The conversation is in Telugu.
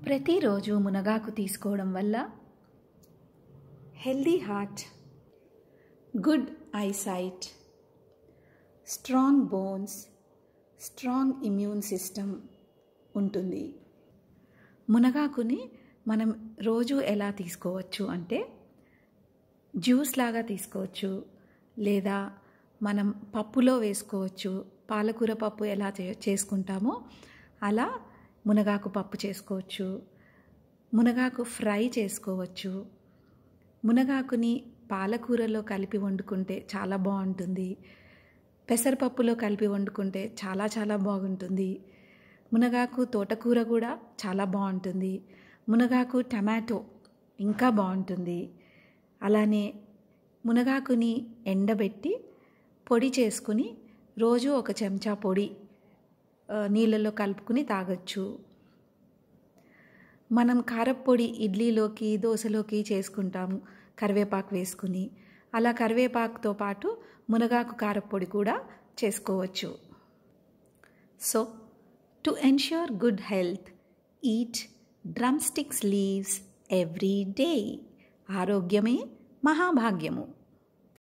ప్రతిరోజు మునగాకు తీసుకోవడం వల్ల healthy heart good eyesight strong bones strong immune system ఉంటుంది మునగాకుని మనం రోజు ఎలా తీసుకోవచ్చు అంటే జ్యూస్ లాగా తీసుకోవచ్చు లేదా మనం పప్పులో వేసుకోవచ్చు పాలకూర పప్పు ఎలా చే చేసుకుంటామో అలా మునగాకు పప్పు చేసుకోవచ్చు మునగాకు ఫ్రై చేసుకోవచ్చు మునగాకుని పాలకూరలో కలిపి వండుకుంటే చాలా బాగుంటుంది పెసరపప్పులో కలిపి వండుకుంటే చాలా చాలా బాగుంటుంది మునగాకు తోటకూర కూడా చాలా బాగుంటుంది మునగాకు టమాటో ఇంకా బాగుంటుంది అలానే మునగాకుని ఎండబెట్టి పొడి చేసుకుని రోజు ఒక చెంచా పొడి నీళ్ళలో కలుపుకుని తాగొచ్చు మనం కారప్పొడి ఇడ్లీలోకి దోశలోకి చేసుకుంటాము కరివేపాకు వేసుకుని అలా కరివేపాకుతో పాటు మునగాకు కారప్పొడి కూడా చేసుకోవచ్చు so to ensure good health eat drumsticks leaves every day ఆరోగ్యమే మహాభాగ్యము